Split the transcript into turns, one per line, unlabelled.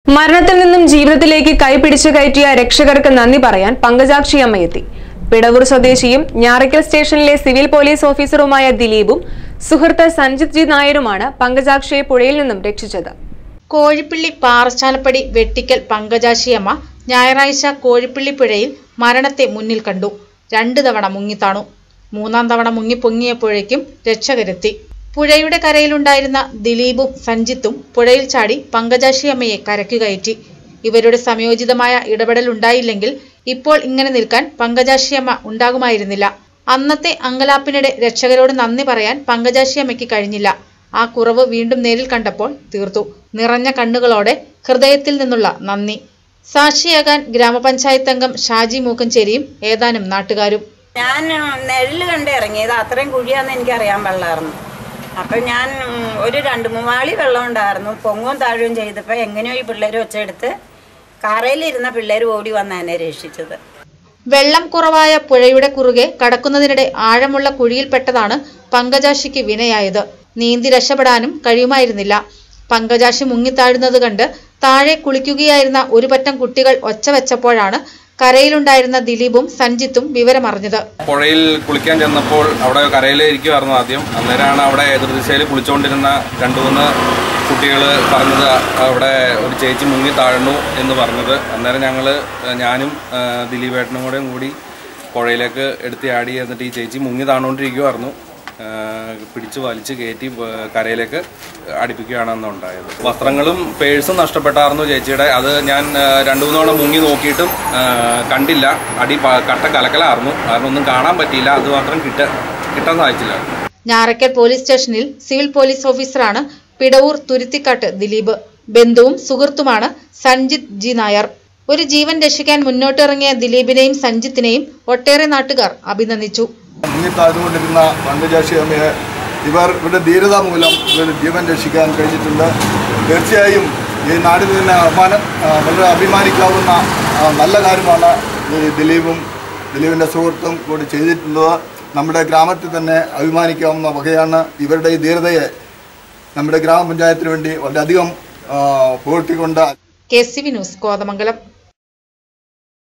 മരണത്തിൽ നിന്നും ജീവിതത്തിലേക്ക് കൈപിടിച്ചു കയറ്റിയ രക്ഷകർക്ക് നന്ദി പറയാൻ പങ്കജാക്ഷി അമ്മയെത്തി പിടവൂർ സ്വദേശിയും ഞാറയ്ക്കൽ സ്റ്റേഷനിലെ സിവിൽ പോലീസ് ഓഫീസറുമായ ദിലീപും സുഹൃത്ത് സഞ്ജിത് ജി നായരുമാണ് പങ്കജാക്ഷിയെ പുഴയിൽ നിന്നും രക്ഷിച്ചത്
കോഴിപ്പള്ളി പാറശാലപ്പടി വെട്ടിക്കൽ പങ്കജാശിയമ്മ ഞായറാഴ്ച കോഴിപ്പള്ളി പുഴയിൽ മരണത്തെ മുന്നിൽ കണ്ടു രണ്ടു തവണ മുങ്ങിത്താണു മൂന്നാം തവണ മുങ്ങിപ്പൊങ്ങിയപ്പോഴേക്കും രക്ഷകരെത്തി പുഴയുടെ കരയിലുണ്ടായിരുന്ന ദിലീപും സഞ്ജിത്തും പുഴയിൽ ചാടി പങ്കജാശിയമ്മയെ കരയ്ക്കു കയറ്റി ഇവരുടെ സംയോജിതമായ ഇടപെടൽ ഉണ്ടായില്ലെങ്കിൽ ഇപ്പോൾ ഇങ്ങനെ നിൽക്കാൻ പങ്കജാശിയമ്മ ഉണ്ടാകുമായിരുന്നില്ല അന്നത്തെ അങ്കലാപ്പിനിടെ രക്ഷകരോട് നന്ദി പറയാൻ പങ്കജാശിയമ്മയ്ക്ക് കഴിഞ്ഞില്ല ആ കുറവ് വീണ്ടും നേരിൽ കണ്ടപ്പോൾ തീർത്തു നിറഞ്ഞ കണ്ണുകളോടെ ഹൃദയത്തിൽ നിന്നുള്ള നന്ദി സാക്ഷിയാകാൻ ഗ്രാമപഞ്ചായത്ത് അംഗം ഷാജി മൂക്കഞ്ചേരിയും ഏതാനും നാട്ടുകാരും
ഞാൻ നെഴല് കണ്ട് ഇറങ്ങിയത് അത്രയും കുഴിയാന്ന് എനിക്ക് അറിയാൻ പാടില്ലായിരുന്നു അപ്പൊ ഞാൻ ഉം, ഒരു രണ്ട് മൂന്നാളി വെള്ളം ഉണ്ടായിരുന്നു പൊങ്ങും താഴുകയും ചെയ്തപ്പോൾ എങ്ങനെയോ ഈ പിള്ളേർ ഒച്ചെടുത്ത് കാറയിലിരുന്ന പിള്ളേർ ഓടി വന്ന് എന്നെ രക്ഷിച്ചത്
വെള്ളം കുറവായ പുഴയുടെ കുറുകെ കടക്കുന്നതിനിടെ ആഴമുള്ള കുഴിയിൽപ്പെട്ടതാണ് പങ്കജാശിക്ക് വിനയായത് നീന്തി രക്ഷപ്പെടാനും കഴിയുമായിരുന്നില്ല പങ്കജാശി മുങ്ങിത്താഴുന്നത് കണ്ട് താഴെ കുളിക്കുകയായിരുന്ന ഒരു പറ്റം കുട്ടികൾ ഒച്ച വെച്ചപ്പോഴാണ് കരയിലുണ്ടായിരുന്ന ദിലീപും സഞ്ജിത്തും വിവരമറിഞ്ഞത്
പുഴയിൽ കുളിക്കാൻ ചെന്നപ്പോൾ അവിടെ കരയിൽ ഇരിക്കുമായിരുന്നു ആദ്യം അന്നേരമാണ് അവിടെ എതിർദിശയിൽ കുളിച്ചുകൊണ്ടിരുന്ന രണ്ടു മൂന്ന് കുട്ടികൾ പറഞ്ഞത് അവിടെ ഒരു ചേച്ചി മുങ്ങി താഴ്ന്നു എന്ന് പറഞ്ഞത് അന്നേരം ഞങ്ങൾ ഞാനും ആ, ദിലീപേട്ടനും കൂടെയും കൂടി പുഴയിലേക്ക് എടുത്ത് ആടി എന്നിട്ട് ഈ ചേച്ചി മുങ്ങി താണുകൊണ്ടിരിക്കുമായിരുന്നു ആ, പിടിച്ച് വലിച്ച് കയറ്റി ആ, കരയിലേക്ക് അടുപ്പിക്കുകയാണ് അന്ന് ഉണ്ടായത് വസ്ത്രങ്ങളും പേഴ്സും നഷ്ടപ്പെട്ടായിരുന്നു ചേച്ചിയുടെ അത് ഞാൻ ആ, രണ്ടു മൂന്ന് തവണ മുങ്ങി നോക്കിയിട്ടും ആ, കണ്ടില്ല അടി പ- കട്ട കലക്കലായിരുന്നു കാരണം ഒന്നും കാണാൻ പറ്റിയില്ല അത് മാത്രം കിട്ട കിട്ടാൻ സാധിച്ചില്ല
ഞാറയ്ക്കൽ പോലീസ് സ്റ്റേഷനിൽ സിവിൽ പോലീസ് ഓഫീസറാണ് പിടവൂർ തുരുത്തിക്കാട്ട് ദിലീപ് ബന്ധുവും സുഹൃത്തുമാണ് സഞ്ജിത്ത് ജി നായർ ഒരു ജീവൻ രക്ഷിക്കാൻ മുന്നോട്ടിറങ്ങിയ ദിലീപിനെയും സഞ്ജിത്തിനെയും ഒട്ടേറെ നാട്ടുകാർ അഭിനന്ദിച്ചു
മുങ്ങിത്താഴ്ന്നുകൊണ്ടിരുന്ന പങ്കജാക്ഷി അമ്മയെ ഇവർ ഇവരുടെ ധീരത മൂലം ഇവരുടെ ജീവൻ രക്ഷിക്കാൻ കഴിഞ്ഞിട്ടുണ്ട് തീർച്ചയായും ഈ നാടിന് തന്നെ അഭിമാനം ആ, വളരെ അഭിമാനിക്കാവുന്ന ആ, നല്ല കാര്യമാണ് ഈ ദിലീപും ദിലീപിൻ്റെ സുഹൃത്തും കൂടി ചെയ്തിട്ടുള്ളത് നമ്മുടെ ഗ്രാമത്തിൽ തന്നെ അഭിമാനിക്കാവുന്ന വകയാണ് ഇവരുടെ ഈ ധീരതയെ നമ്മുടെ ഗ്രാമപഞ്ചായത്തിന് വേണ്ടി വളരെയധികം ആ, പുകഴ്ത്തിക്കൊണ്ട്
K C V news Kothamangalam